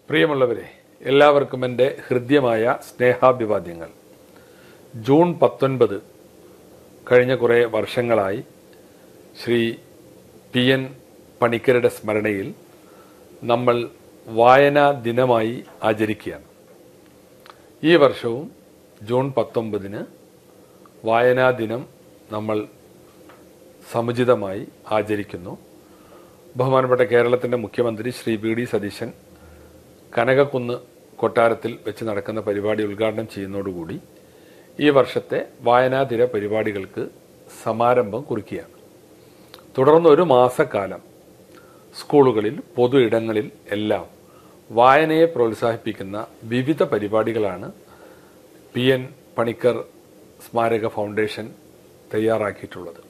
പ്രിയമുള്ളവരെ എല്ലാവർക്കും എൻ്റെ ഹൃദ്യമായ സ്നേഹാഭിവാദ്യങ്ങൾ ജൂൺ പത്തൊൻപത് കഴിഞ്ഞ കുറേ വർഷങ്ങളായി ശ്രീ പി എൻ പണിക്കരുടെ സ്മരണയിൽ നമ്മൾ വായനാ ദിനമായി ആചരിക്കുകയാണ് ഈ വർഷവും ജൂൺ പത്തൊമ്പതിന് വായനാ ദിനം നമ്മൾ സമുചിതമായി ആചരിക്കുന്നു ബഹുമാനപ്പെട്ട കേരളത്തിൻ്റെ മുഖ്യമന്ത്രി ശ്രീ വി ഡി സതീശൻ കനകക്കുന്ന് കൊട്ടാരത്തിൽ വെച്ച് നടക്കുന്ന പരിപാടി ഉദ്ഘാടനം ചെയ്യുന്നതോടുകൂടി ഈ വർഷത്തെ വായനാതിര പരിപാടികൾക്ക് സമാരംഭം കുറിക്കുകയാണ് തുടർന്ന് ഒരു മാസക്കാലം സ്കൂളുകളിൽ പൊതു ഇടങ്ങളിൽ എല്ലാം വായനയെ പ്രോത്സാഹിപ്പിക്കുന്ന വിവിധ പരിപാടികളാണ് പി എൻ പണിക്കർ സ്മാരക ഫൗണ്ടേഷൻ തയ്യാറാക്കിയിട്ടുള്ളത്